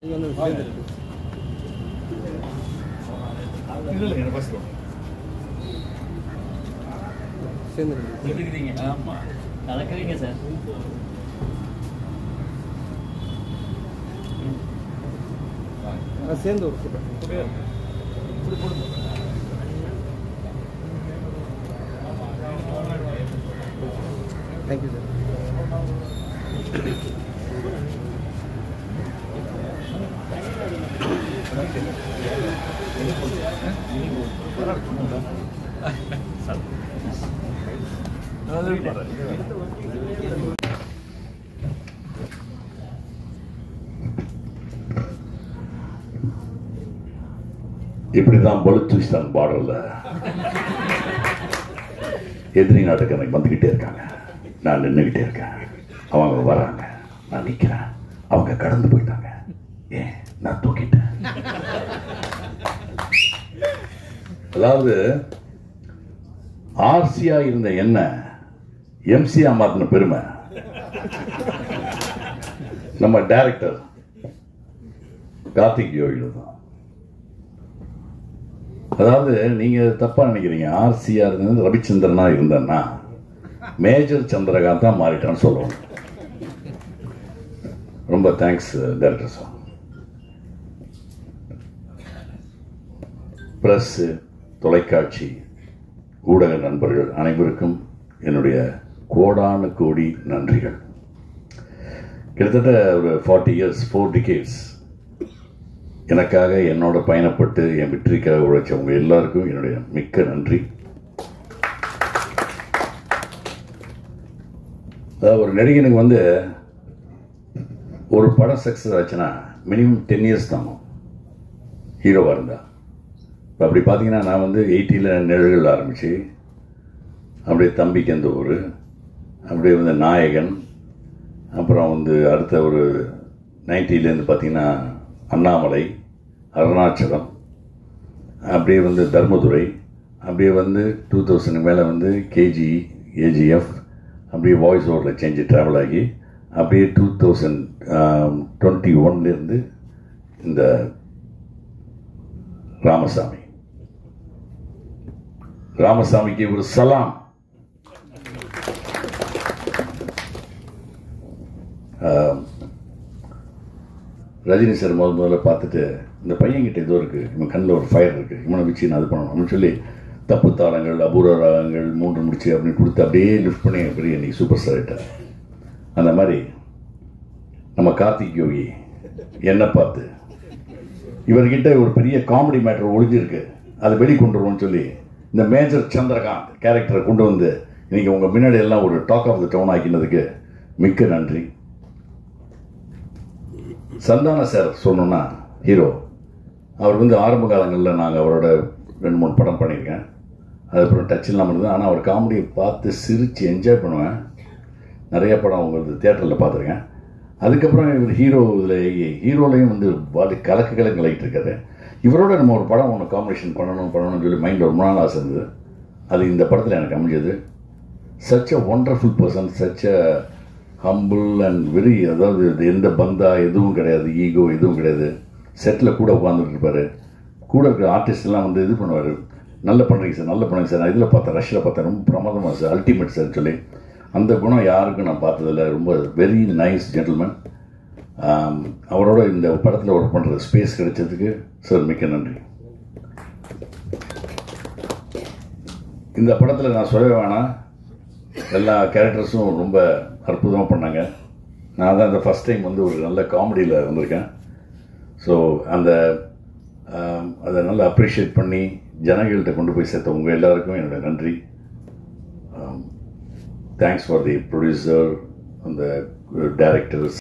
இது வந்து சேர்ந்துருக்கு இல்லை இல்லை எனக்கு ஃபஸ்ட் சேர்ந்துருக்கு இருக்கிறீங்க ஆமா கலக்குறீங்க சார் ஆ சேர்ந்து ஒரு ஃபோட்டோ தேங்க்யூ சார் இப்படிதான் பலுச்சிஸ்தான் பார்டர்ல எதிரி நாட்டுக்கு எனக்கு வந்துக்கிட்டே இருக்காங்க நான் நின்றுக்கிட்டே இருக்கேன் அவங்க வராங்க நான் நிற்கிறேன் அவங்க கடந்து போயிட்டாங்க ஏன் நான் தூக்கிட்டேன் அதாவது ஆர்சியா இருந்த என்ன எம்சியா மாத்தின பெருமை நம்ம டைரக்டர் கார்த்திக் யோகில தான் அதாவது நீங்க தப்பா நினைக்கிறீங்க ஆர்சியா இருந்தது ரவிச்சந்திரனா இருந்தேன்னா மேஜர் சந்திரகாந்த் தான் மாறிட்டான்னு சொல்லணும் ரொம்ப தேங்க்ஸ் டைரக்டர் சார் பிரஸ் தொலைக்காட்சி ஊடக நண்பர்கள் அனைவருக்கும் என்னுடைய கோடானு கோடி நன்றிகள் கிட்டத்தட்ட ஒரு ஃபார்ட்டி இயர்ஸ் ஃபோர் டிகேட்ஸ் எனக்காக என்னோட பயணப்பட்டு என் வெற்றிக்காக உழைச்சவங்க எல்லாருக்கும் என்னுடைய மிக்க நன்றி அதாவது ஒரு நடிகனுக்கு வந்து ஒரு படம் சக்ஸஸ் ஆச்சுன்னா மினிமம் டென் இயர்ஸ் தாங்க ஹீரோவாக இருந்தா இப்போ அப்படி பார்த்தீங்கன்னா நான் வந்து எயிட்டியில் நிழல்கள் ஆரம்பிச்சு அப்படியே தம்பிக்கு அந்த ஊர் அப்படியே வந்து நாயகன் அப்புறம் வந்து அடுத்த ஒரு நைன்ட்டிலேருந்து பார்த்தீங்கன்னா அண்ணாமலை அருணாச்சலம் அப்படியே வந்து தர்மதுரை அப்படியே வந்து டூ தௌசண்ட் மேலே வந்து கேஜி ஏஜிஎஃப் அப்படியே வாய்ஸ் ஓவரில் சேஞ்சு ட்ராவல் ஆகி அப்படியே டூ தௌசண்ட் டுவெண்ட்டி ஒன்லேருந்து இந்த ராமசாமி ராமசாமிக்கு ஒரு சலாம் ஆம், ரஜினி சார் முதல் முதல்ல பார்த்துட்டு இந்த பையன்கிட்ட ஏதோ இருக்குது இவன் கண்ணில் ஒரு ஃபயர் இருக்குது இவனை வச்சு நான் அது பண்ணணும் அப்படின்னு சொல்லி தப்பு தாளங்கள் அபூர்வ ராகங்கள் மூன்று முடிச்சு அப்படின்னு கொடுத்து அப்படியே லிஃப்ட் பண்ணி பெரிய இன்னைக்கு சூப்பர் ஸ்டார் ஆகிட்டார் அந்த மாதிரி நம்ம கார்த்திக் யோகி என்ன பார்த்து இவர்கிட்ட ஒரு பெரிய காமெடி மேட்டர் ஒளிஞ்சிருக்கு அதை வெளிக்கொண்டு வருவோம்னு சொல்லி இந்த மேஜர் சந்திரகாந்த் கேரக்டரை கொண்டு வந்து இன்னைக்கு உங்க முன்னாடி எல்லாம் ஒரு டாக் ஆஃப் த டவுன் ஆக்கினதுக்கு மிக்க நன்றி சந்தான சார் சொல்லணும்னா ஹீரோ அவர் வந்து ஆரம்ப காலங்களில் நாங்கள் அவரோட ரெண்டு மூணு படம் பண்ணியிருக்கேன் அதுக்கப்புறம் டச் இல்லாமல் இருந்தது ஆனால் அவர் காமெடியை பார்த்து சிரித்து என்ஜாய் பண்ணுவேன் நிறைய படம் உங்களுக்கு தேட்டரில் பார்த்துருக்கேன் அதுக்கப்புறம் இவர் ஹீரோ இதில் ஹீரோலையும் வந்து பாடி கலக்கு கலக்கு கலக்கிட்டு இருக்காரு இவரோட நம்ம ஒரு படம் ஒன்று காம்பினேஷன் பண்ணணும் பண்ணணும்னு சொல்லி மைண்டில் ரொம்ப நாள் ஆசை இருந்தது அது இந்த படத்தில் எனக்கு அமைஞ்சது such a wonderful person such a humble and very அதாவது இது எந்த பந்தா எதுவும் கிடையாது ஈகோ எதுவும் கிடையாது செட்டில் கூட உட்காந்துட்டு இருப்பாரு கூட இருக்கிற ஆர்டிஸ்ட் எல்லாம் வந்து இது பண்ணுவார் நல்ல பண்ணுறீங்க சார் நல்ல பண்ணுங்க சார் நான் இதில் பார்த்தேன் ரஷ்யில் பார்த்தேன் ரொம்ப பிரமாதமாக சார் அல்டிமேட் சார் சொல்லி அந்த குணம் யாருக்கும் நான் பார்த்ததில்ல ரொம்ப வெரி நைஸ் ஜென்டில்மேன் அவரோட இந்த படத்தில் ஒர்க் பண்ணுற ஸ்பேஸ் கிடைச்சதுக்கு சார் மிக்க நன்றி இந்த படத்தில் நான் சொல்லவே வேணாம் எல்லா கேரக்டர்ஸும் ரொம்ப அற்புதமாக பண்ணாங்க நான் தான் இந்த ஃபஸ்ட் டைம் வந்து ஒரு நல்ல காமெடியில் வந்திருக்கேன் ஸோ அந்த ஆம், அதை நல்லா அப்ரிஷியேட் பண்ணி ஜனங்கள்கிட்ட கொண்டு போய் சேர்த்த உங்கள் எல்லாருக்கும் என்னோட நன்றி தேங்க்ஸ் ஃபார் தி ப்ரொடியூசர் அந்த டைரக்டர்ஸ்